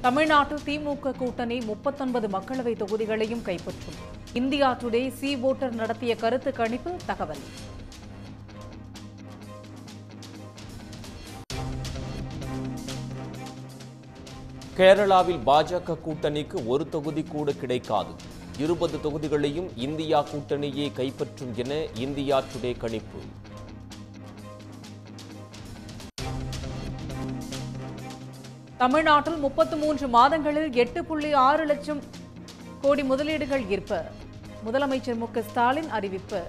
தமிழ்நாட்டில் திமுக கூட்டணி முப்பத்தொன்பது மக்களவை தொகுதிகளையும் கைப்பற்றும் இந்தியா டுடே சி ஓட்டர் நடத்திய கருத்து கணிப்பு தகவல் கேரளாவில் பாஜக கூட்டணிக்கு ஒரு தொகுதி கூட கிடைக்காது இருபது தொகுதிகளையும் இந்தியா கூட்டணியே கைப்பற்றும் என இந்தியா டுடே கணிப்பு தமிழ்நாட்டில் முப்பத்து மூன்று மாதங்களில் எட்டு புள்ளி ஆறு லட்சம் கோடி முதலீடுகள் ஈர்ப்பு முதலமைச்சர் மு க ஸ்டாலின் அறிவிப்பு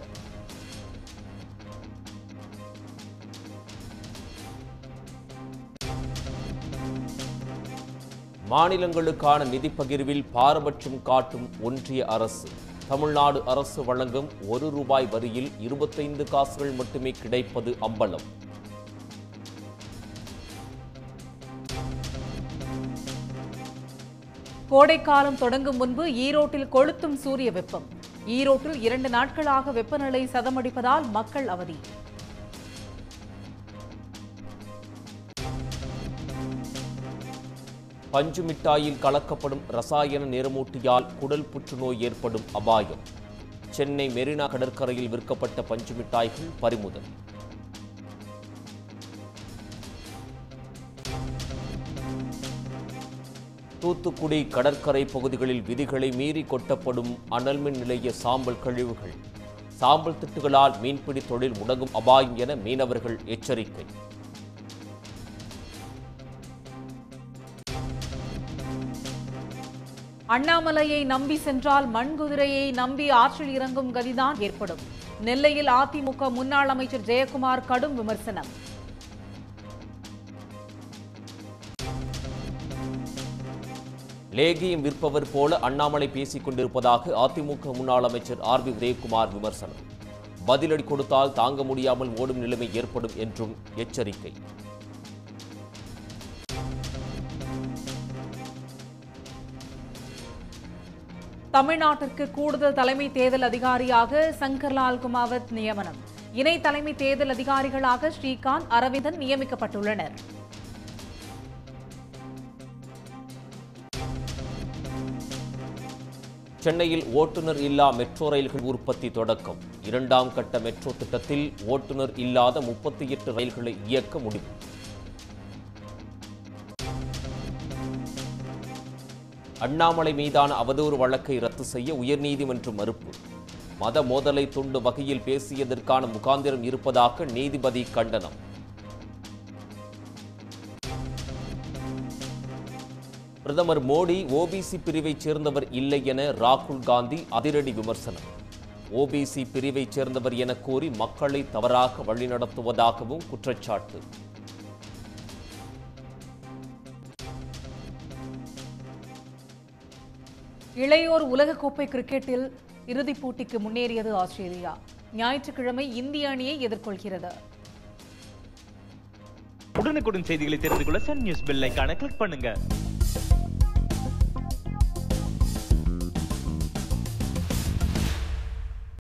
மாநிலங்களுக்கான நிதி பகிர்வில் பாரபட்சம் காட்டும் ஒன்றிய அரசு தமிழ்நாடு அரசு வழங்கும் ஒரு ரூபாய் வரியில் இருபத்தைந்து காசுகள் மட்டுமே கிடைப்பது அம்பலம் கோடைக்காலம் தொடங்கும் முன்பு ஈரோட்டில் கொளுத்தும் சூரிய வெப்பம் ஈரோட்டில் இரண்டு நாட்களாக வெப்பநிலை சதமடிப்பதால் மக்கள் அவதி பஞ்சு மிட்டாயில் கலக்கப்படும் ரசாயன நிறமூட்டியால் குடல் புற்றுநோய் ஏற்படும் அபாயம் சென்னை மெரினா கடற்கரையில் விற்கப்பட்ட பஞ்சு மிட்டாய்கள் பறிமுதல் தூத்துக்குடி கடற்கரை பகுதிகளில் விதிகளை மீறி கொட்டப்படும் அனல் மின் நிலைய சாம்பல் கழிவுகள் சாம்பல் திட்டுகளால் மீன்பிடி தொழில் முடங்கும் அபாயம் என மீனவர்கள் எச்சரிக்கை அண்ணாமலையை நம்பி சென்றால் மண்குதிரையை நம்பி ஆற்றில் இறங்கும் கதிதான் ஏற்படும் நெல்லையில் அதிமுக முன்னாள் அமைச்சர் ஜெயக்குமார் கடும் விமர்சனம் லேகியம் விற்பவர் போல அண்ணாமலை பேசிக் கொண்டிருப்பதாக அதிமுக முன்னாள் அமைச்சர் ஆர் பி உதயகுமார் விமர்சனம் பதிலடி கொடுத்தால் தாங்க முடியாமல் ஓடும் நிலைமை ஏற்படும் என்றும் எச்சரிக்கை தமிழ்நாட்டிற்கு கூடுதல் தலைமை தேர்தல் அதிகாரியாக சங்கர்லால் குமாவத் நியமனம் இணை தலைமை தேர்தல் அதிகாரிகளாக ஸ்ரீகாந்த் அரவிந்தன் நியமிக்கப்பட்டுள்ளனர் சென்னையில் ஓட்டுநர் இல்லா மெட்ரோ ரயில்கள் உற்பத்தி தொடக்கம் இரண்டாம் கட்ட மெட்ரோ திட்டத்தில் ஓட்டுநர் இல்லாத முப்பத்தி எட்டு ரயில்களை இயக்க முடிவு அண்ணாமலை மீதான அவதூறு வழக்கை ரத்து செய்ய உயர்நீதிமன்றம் மறுப்பு மத மோதலை தூண்டும் வகையில் பேசியதற்கான முகாந்திரம் இருப்பதாக நீதிபதி கண்டனம் பிரதமர் மோடி ஓபிசி பிரிவைச் சேர்ந்தவர் இல்லை என ராகுல் காந்தி அதிரடி விமர்சனம் ஓபிசி பிரிவைச் சேர்ந்தவர் என கூறி மக்களை தவறாக வழிநடத்துவதாகவும் குற்றச்சாட்டு இளையோர் உலகக்கோப்பை கிரிக்கெட்டில் இறுதிப் போட்டிக்கு முன்னேறியது ஆஸ்திரேலியா ஞாயிற்றுக்கிழமை இந்திய அணியை எதிர்கொள்கிறது உடனுக்குடன் செய்திகளை தெரிந்து கொள்ள சன் நியூஸ் பெல் ஐகானை கிளிக் பண்ணுங்க